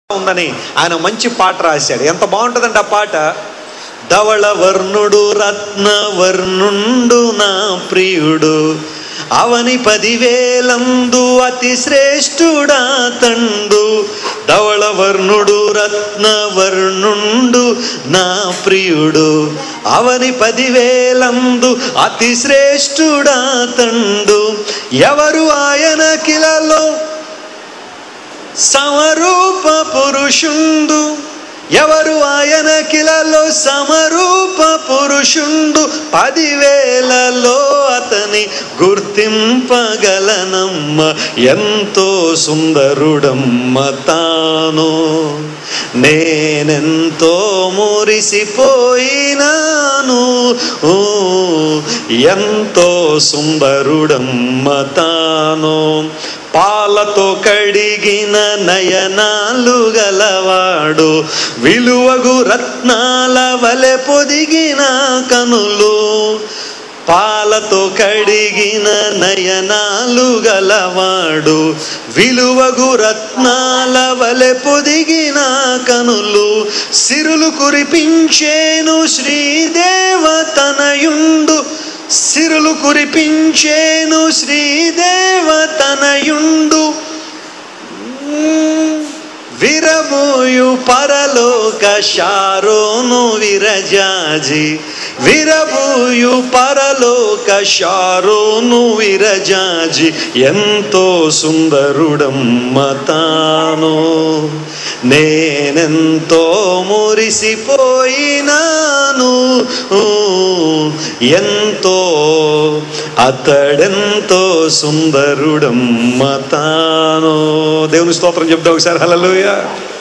ఉందని ఆయన మంచి పాట రాశాడు ఎంత బాగుంటుందండి ఆ పాట ధవళ వర్ణుడు రత్న వర్ణుండు నా ప్రియుడు అవని పదివేలందు అతి శ్రేష్ఠుడా తండు ధవళ వర్ణుడు రత్న వర్ణుండు నా ప్రియుడు అవని పదివేలందు అతి శ్రేష్ఠుడా తండు ఎవరు ఆయన కిలలో సమరూప పురుషుండు ఎవరు ఆయన కిలలో సమరూప పురుషుండు పదివేలలో అతని గుర్తింపగలనమ్మ ఎంతో సుందరుడమ్మ తాను నేనెంతో మురిసిపోయినాను ఓ, ఎంతో సుందరుడమ్మ తాను పాలతో కడిగిన నయనాలు గలవాడు విలువగు రత్నాల వలె పొదిగిన కనులు పాలతో కడిగిన నయనాలు గలవాడు విలువగు రత్నాల వలె పొదిగిన కనులు సిరులు కురిపించేను శ్రీదేవతనయుండు సిరులు కురిపించేను శ్రీదేవతనయుండు విరబోయు పరలోక శారోను విరజాజి విరబోయు పరలోక శారోను విరజాజి ఎంతో సుందరుడమ్మ తాను నేనెంతో మురిసిపోయినాను ఊ, ఎంతో అతడెంతో సుందరుడమ్మ తాను దేవుని స్తోత్రం చెప్తా ఒకసారి హల్లెలూయా